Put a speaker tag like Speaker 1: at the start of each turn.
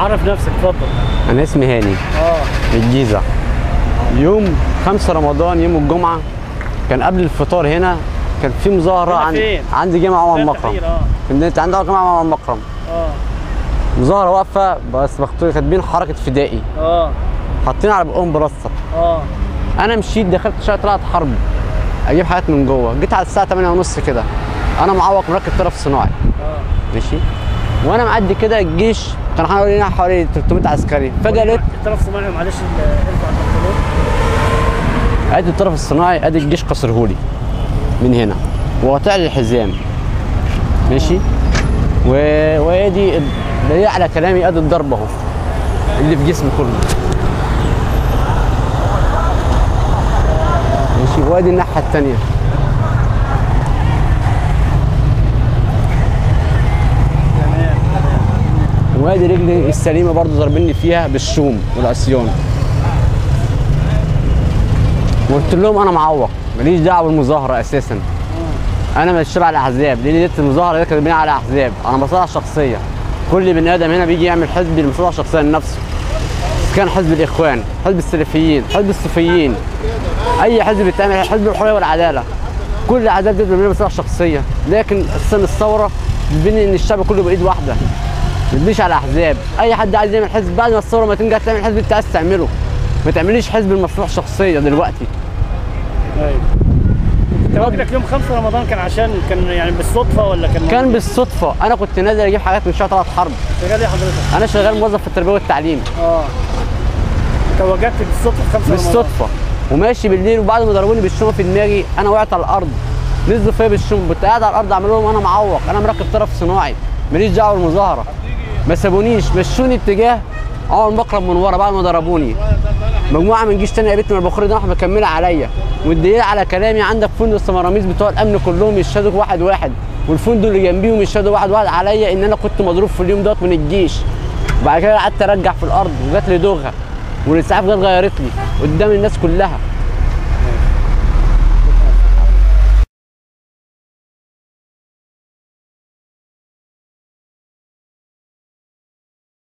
Speaker 1: عرف نفسك اتفضل
Speaker 2: انا اسمي هاني
Speaker 1: اه
Speaker 2: من الجيزه يوم 5 رمضان يوم الجمعه كان قبل الفطار هنا كان في مظاهره
Speaker 1: هنا
Speaker 2: عند
Speaker 1: فين؟
Speaker 2: عند جامع عمر
Speaker 1: ده
Speaker 2: مكرم
Speaker 1: التحرير، اه
Speaker 2: كنت عند جامع عمر مكرم
Speaker 1: اه
Speaker 2: مظاهره واقفه بس مكتوب كاتبين حركه فدائي
Speaker 1: اه
Speaker 2: حاطين على بقهم بلاستر
Speaker 1: اه
Speaker 2: انا مشيت دخلت شقه طلعت حرب اجيب حاجات من جوه جيت على الساعه 8 ونص كده انا معوق مركب طرف صناعي
Speaker 1: اه
Speaker 2: ماشي وانا معدي كده الجيش كان حوالي حوالي 300 عسكري فجاه لقيت
Speaker 1: الطرف الصناعي معلش ال- ارفع البنطلون
Speaker 2: ادي الطرف الصناعي ادي الجيش قصرهولي من هنا وقطع لي الحزام ماشي و... وادي دليل على كلامي ادي الضربه اهو اللي في جسمي كله ماشي وادي الناحيه الثانيه
Speaker 1: تمام تمام
Speaker 2: وادي رجلي السليمه برضو ضاربيني فيها بالشوم والعصيان وقلت لهم انا معوق ماليش دعوه بالمظاهره اساسا انا مش تبع الاحزاب لان ديت المظاهره دي كاتبين على احزاب انا مصلحه شخصيه كل بني ادم هنا بيجي يعمل حزب لمصلحه شخصيه لنفسه إذا كان حزب الاخوان حزب السلفيين حزب الصوفيين اي حزب بيتعمل حزب الحريه والعداله كل الاحزاب دي بتبقى مصلحه شخصيه لكن سن الثوره بين ان الشعب كله بايد واحده ما تبنيش على احزاب اي حد عايز يعمل حزب بعد ما الثوره ما تنجح تعمل حزب انت عايز تعمله ما تعمليش حزب المصلحه الشخصيه دلوقتي
Speaker 1: ايوه تواجدك يوم 5 رمضان كان عشان كان يعني بالصدفه ولا كان
Speaker 2: كان بالصدفه انا كنت نازل اجيب حاجات من شارع طلعت حرب
Speaker 1: شغال ايه حضرتك؟
Speaker 2: انا شغال موظف في التربيه والتعليم
Speaker 1: اه تواجدت بالصدفه في 5 رمضان
Speaker 2: بالصدفه وماشي بالليل وبعد ما ضربوني بالشومه في دماغي انا وقعت على الارض نزلوا فيا بالشومه كنت قاعد على الارض اعمل لهم انا معوق انا مركب طرف صناعي ماليش دعوه بالمظاهره ما سابونيش مشوني اتجاه عمر مكرم من ورا بعد ما ضربوني مجموعه من جيش تاني قابلتني من البخاري ده راح مكمله عليا والدليل على كلامي عندك فندق السمراميز بتوع الامن كلهم يشهدوا واحد واحد والفندق اللي جنبيهم يشهدوا واحد واحد عليا ان انا كنت مضروب في اليوم دوت من الجيش وبعد كده قعدت ارجع في الارض وجات لي دوغه والاسعاف جت غيرت لي قدام الناس كلها